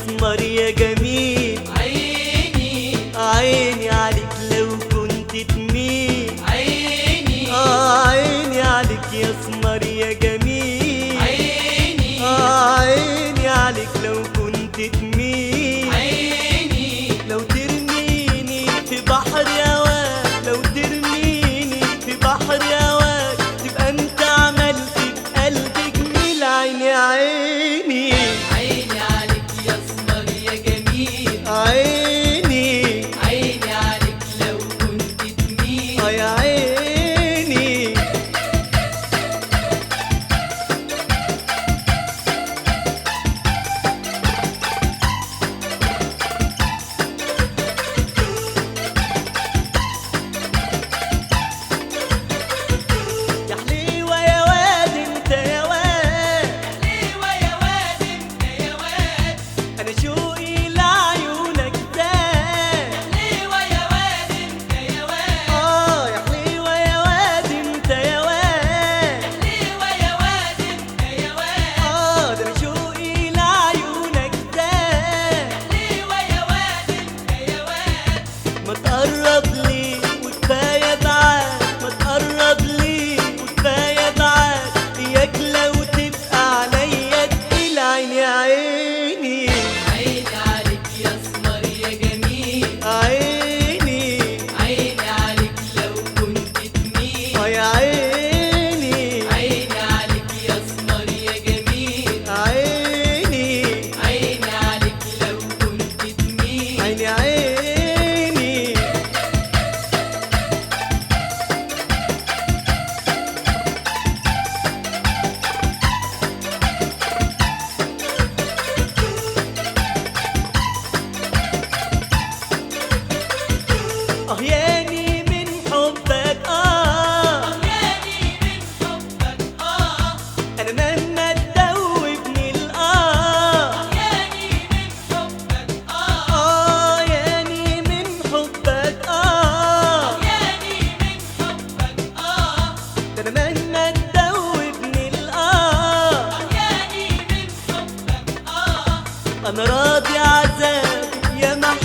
اسمر يا جميل عيني عيني عليك لو كنت تميل عيني آه عيني عليك يا اسمر يا جميل عيني آه عيني عليك لو كنت تميل عيني لو ترميني في بحر هواك لو ترميني في بحر هواك تبقى انت عملت بقلبي جميل عيني عيني عيني عليك يا اسمر يا جميل عيني عيني عليك لو كنت تميل اه يا عيني يا حليوة يا واد انت يا واد حليوة يا واد انت يا واد انا شوقي لعيونك زاد حليوة يا واد انت يا واد اه يا حليوة يا واد انت يا واد حليوة يا واد انت يا واد اه ده انا شوقي لعيونك زاد حليوة يا واد انت يا واد ما تقرب لي وكفايه بعاد ما تقرب لي وكفايه بعاد اياك لو تبقى عليا تقيل عيني عيني عيني عليك يا اسمر يا جميل عيني عيني عليك لو كنت تميل اه يا عيني عيني عليك يا اسمر يا جميل عيني عيني عليك لو كنت تميل عيني عيني اه ياني من حبك اه ياني من حبك اه انا مهما تدوبني الاه ياني من حبك اه اه ياني من حبك اه ياني من حبك اه ده انا مهما تدوبني الاه ياني من حبك اه انا راضي عذاب يا ما